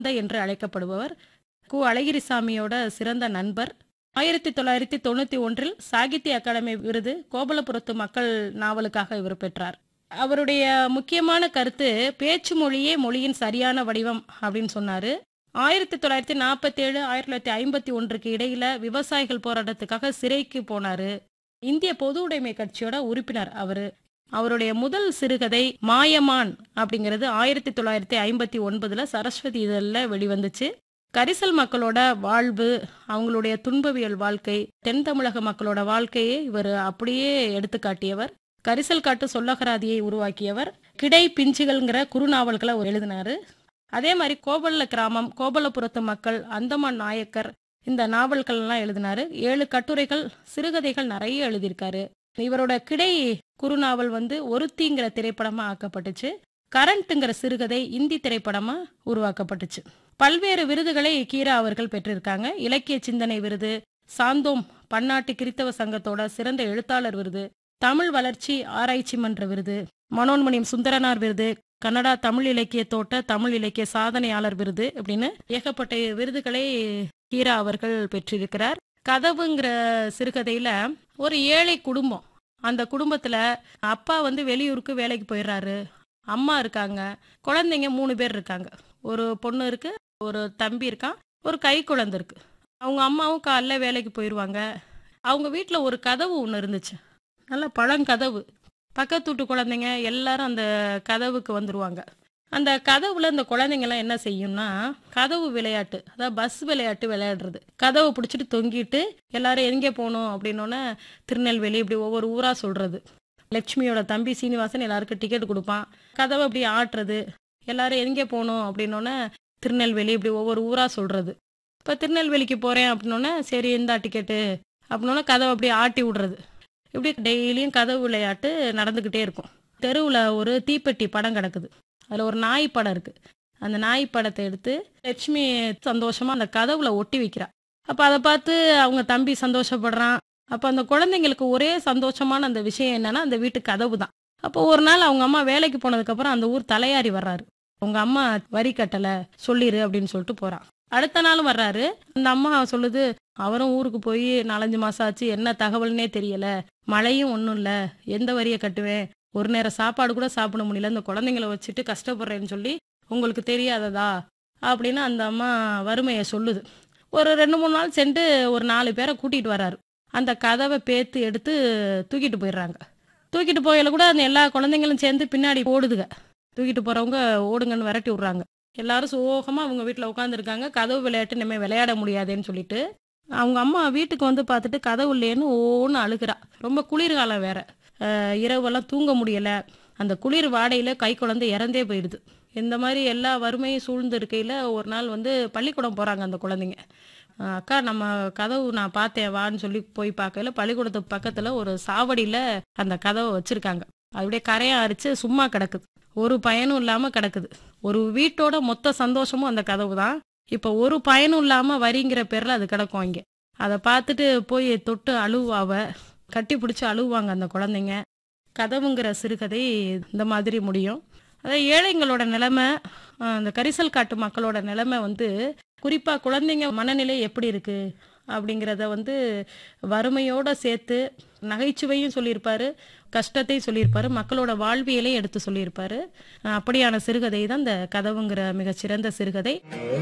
என்று அழைக்கப்படுபவர் கு அழகிரிசாமியோட சிறந்த நண்பர் ஆயிரத்தி தொள்ளாயிரத்தி தொண்ணூத்தி ஒன்றில் சாகித்ய அகாடமி விருது கோபலபுரத்து மக்கள் நாவலுக்காக இவர் பெற்றார் அவருடைய முக்கியமான கருத்து பேச்சு மொழியே மொழியின் சரியான வடிவம் அப்படின்னு சொன்னாரு ஆயிரத்தி தொள்ளாயிரத்தி நாற்பத்தி ஏழு ஆயிரத்தி தொள்ளாயிரத்தி ஐம்பத்தி ஒன்றுக்கு இடையில விவசாயிகள் போராட்டத்துக்காக சிறைக்கு போனாரு இந்திய பொது உடைமை கட்சியோட உறுப்பினர் அவரு அவருடைய முதல் சிறுகதை மாயமான் அப்படிங்கிறது ஆயிரத்தி தொள்ளாயிரத்தி ஐம்பத்தி ஒன்பதுல சரஸ்வதி இதழில் வெளிவந்துச்சு கரிசல் மக்களோட வாழ்வு அவங்களுடைய துன்பவியல் வாழ்க்கை தென் தமிழக மக்களோட வாழ்க்கையை இவர் அப்படியே எடுத்து காட்டியவர் கரிசல் காட்டு சொல்லகராதியை உருவாக்கியவர் கிடை பிஞ்சுகள்ங்கிற குறுநாவல்களை அவர் எழுதினாரு அதே மாதிரி கோபல்ல கிராமம் கோபலபுரத்து மக்கள் அந்தமான் நாயக்கர் இந்த நாவல்கள்லாம் எழுதினாரு ஏழு கட்டுரைகள் சிறுகதைகள் நிறைய எழுதியிருக்காரு இவரோட கிடை குறுநாவல் வந்து ஒருத்திங்கிற திரைப்படமா ஆக்கப்பட்டுச்சு கரண்ட்டுங்கிற சிறுகதை இந்தி திரைப்படமா உருவாக்கப்பட்டுச்சு பல்வேறு விருதுகளை கீரா அவர்கள் பெற்றிருக்காங்க இலக்கிய சிந்தனை விருது சாந்தோம் பன்னாட்டு கிறித்தவ சங்கத்தோட சிறந்த எழுத்தாளர் விருது தமிழ் வளர்ச்சி ஆராய்ச்சி மன்ற விருது மனோன்மணியம் சுந்தரனார் விருது கன்னடா தமிழ் இலக்கிய தோட்ட தமிழ் இலக்கிய சாதனையாளர் விருது அப்படின்னு ஏகப்பட்ட விருதுகளை கீரா அவர்கள் பெற்றிருக்கிறார் கதவுங்கிற சிறுகதையில ஒரு ஏழை குடும்பம் அந்த குடும்பத்துல அப்பா வந்து வெளியூருக்கு வேலைக்கு போயிடுறாரு அம்மா இருக்காங்க குழந்தைங்க மூணு பேர் இருக்காங்க ஒரு பொண்ணு இருக்கு ஒரு தம்பி இருக்கான் ஒரு கை குழந்தை இருக்கு அவங்க அம்மாவும் காலைல வேலைக்கு போயிடுவாங்க அவங்க வீட்டில் ஒரு கதவு ஒன்று இருந்துச்சு நல்ல பழங்கதவு பக்கத்து வீட்டு குழந்தைங்க எல்லாரும் அந்த கதவுக்கு வந்துருவாங்க அந்த கதவுல இந்த குழந்தைங்கலாம் என்ன செய்யும்னா கதவு விளையாட்டு அதாவது பஸ் விளையாட்டு விளையாடுறது கதவை பிடிச்சிட்டு தொங்கிட்டு எல்லாரும் எங்கே போகணும் அப்படின்னோடனே திருநெல்வேலி இப்படி ஒவ்வொரு ஊரா சொல்றது லட்சுமியோட தம்பி சீனிவாசன் எல்லாருக்கும் டிக்கெட் கொடுப்பான் கதவை அப்படி ஆட்டுறது எல்லாரும் எங்கே போகணும் அப்படின்னோடனே திருநெல்வேலி இப்படி ஒவ்வொரு ஊரா சொல்றது இப்போ திருநெல்வேலிக்கு போறேன் அப்படின்னோடனே சரி இந்தா டிக்கெட்டு அப்படின்னோடனே கதவை அப்படியே ஆட்டி விடுறது இப்படி டெய்லியும் கதவு விளையாட்டு நடந்துக்கிட்டே இருக்கும் தெருவில் ஒரு தீப்பெட்டி படம் கிடக்குது அதில் ஒரு நாய் படம் இருக்கு அந்த நாய் படத்தை எடுத்து லட்சுமி சந்தோஷமா அந்த கதவுல ஒட்டி வைக்கிறா அப்போ அதை பார்த்து அவங்க தம்பி சந்தோஷப்படுறான் அப்போ அந்த குழந்தைங்களுக்கு ஒரே சந்தோஷமான அந்த விஷயம் என்னன்னா அந்த வீட்டு கதவு தான் அப்போ ஒரு நாள் அவங்க அம்மா வேலைக்கு போனதுக்கப்புறம் அந்த ஊர் தலையாரி வர்றாரு உங்க அம்மா வரி கட்டலை சொல்லிரு அப்படின்னு சொல்லிட்டு போறான் அடுத்த நாளும் வர்றாரு அந்த அம்மா சொல்லுது அவரும் ஊருக்கு போய் நாலஞ்சு மாசம் ஆச்சு என்ன தகவல்னே தெரியல மழையும் ஒன்றும் இல்லை எந்த வரியை கட்டுவேன் ஒரு நேரம் சாப்பாடு கூட சாப்பிட முடியல இந்த குழந்தைங்கள வச்சுட்டு கஷ்டப்படுறேன்னு சொல்லி உங்களுக்கு தெரியாததா அப்படின்னு அந்த அம்மா வறுமையை சொல்லுது ஒரு ரெண்டு மூணு நாள் சென்று ஒரு நாலு பேரை கூட்டிட்டு வராரு அந்த கதவை பேத்து எடுத்து தூக்கிட்டு போயிடுறாங்க தூக்கிட்டு போயில கூட அந்த எல்லா குழந்தைங்களும் சேர்ந்து பின்னாடி ஓடுதுங்க தூக்கிட்டு போறவங்க ஓடுங்கன்னு விரட்டி விடுறாங்க எல்லாரும் சோகமா அவங்க வீட்டில் உட்காந்துருக்காங்க கதவு விளையாட்டு இனிமே விளையாட முடியாதேன்னு சொல்லிட்டு அவங்க அம்மா வீட்டுக்கு வந்து பார்த்துட்டு கதவு இல்லையேன்னு ஓன்னு அழுகிறா ரொம்ப குளிர்காலம் வேற அஹ் இரவெல்லாம் தூங்க முடியல அந்த குளிர் வாடையில கை குழந்தை இறந்தே போயிடுது இந்த மாதிரி எல்லா வறுமையும் சூழ்ந்து இருக்கையில ஒரு நாள் வந்து பள்ளிக்கூடம் போறாங்க அந்த குழந்தைங்க அஹ் அக்கா நம்ம கதவு நான் பார்த்தேன் வான்னு சொல்லி போய் பார்க்கல பள்ளிக்கூடத்து பக்கத்துல ஒரு சாவடியில அந்த கதவை வச்சிருக்காங்க அப்படியே கரையா அரிச்சு சும்மா கிடக்குது ஒரு பயனும் இல்லாம கிடக்குது ஒரு வீட்டோட மொத்த சந்தோஷமும் அந்த கதவு தான் இப்போ ஒரு பயனும் இல்லாம வரிங்கிற பேர்ல அது கிடக்கும் இங்க அதை பார்த்துட்டு போய் தொட்டு அழுவாவ கட்டி பிடிச்சி அழுவாங்க அந்த குழந்தைங்க கதவுங்கிற சிறுகதை இந்த மாதிரி முடியும் அதாவது ஏழைங்களோட நிலைமை அஹ் அந்த கரிசல் காட்டு மக்களோட நிலைமை வந்து குறிப்பா குழந்தைங்க மனநிலை எப்படி இருக்கு அப்படிங்கிறத வந்து வறுமையோட சேர்த்து நகைச்சுவையும் சொல்லியிருப்பாரு கஷ்டத்தையும் சொல்லியிருப்பாரு மக்களோட வாழ்வியலையும் எடுத்து சொல்லியிருப்பாரு அஹ் அப்படியான சிறுகதை தான் இந்த கதவுங்கிற மிகச்சிறந்த சிறுகதை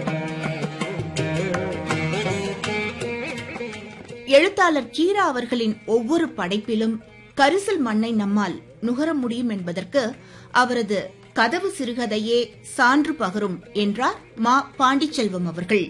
எழுத்தாளர் கீரா அவர்களின் ஒவ்வொரு படைப்பிலும் கரிசல் மண்ணை நம்மால் நுகர முடியும் என்பதற்கு அவரது கதவு சிறுகதையே சான்று பகரும் என்றார் மா பாண்டிச்செல்வம் அவர்கள்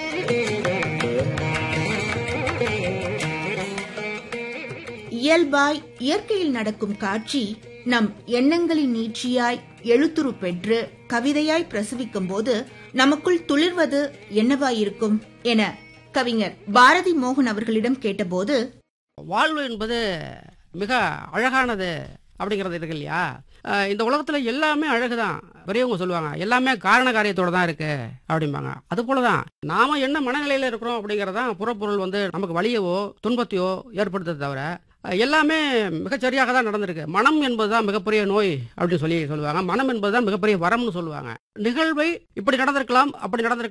இயல்பாய் இயற்கையில் நடக்கும் காட்சி நம் எண்ணங்களின் நீட்சியாய் எழுத்துரு பெற்று கவிதையாய் பிரசவிக்கும் போது நமக்குள் துளிர்வது என்னவாயிருக்கும் என கவிஞர் பாரதி மோகன் அவர்களிடம் கேட்டபோது வாழ்வு என்பது மிக அழகானது அப்படிங்கிறது இருக்கு இல்லையா அஹ் இந்த உலகத்துல எல்லாமே அழகுதான் பெரியவங்க சொல்லுவாங்க எல்லாமே காரண காரியத்தோட தான் இருக்கு அப்படிம்பாங்க அது போலதான் நாம என்ன மனநிலையில இருக்கிறோம் அப்படிங்கறதான் புறப்பொருள் வந்து நமக்கு வலியவோ துன்பத்தையோ ஏற்படுத்த தவிர அஹ், எல்லாமே மிகச்சரியாக தான் நடந்திருக்கு மனம் என்பதுதான் மிகப்பெரிய நோய் அப்படின்னு சொல்லி சொல்லுவாங்க மனம் என்பதுதான் மிகப்பெரிய வரம்னு சொல்லுவாங்க நிகழ்வை இப்படி நடந்திருக்கலாம் அப்படி நடந்திருக்கலாம்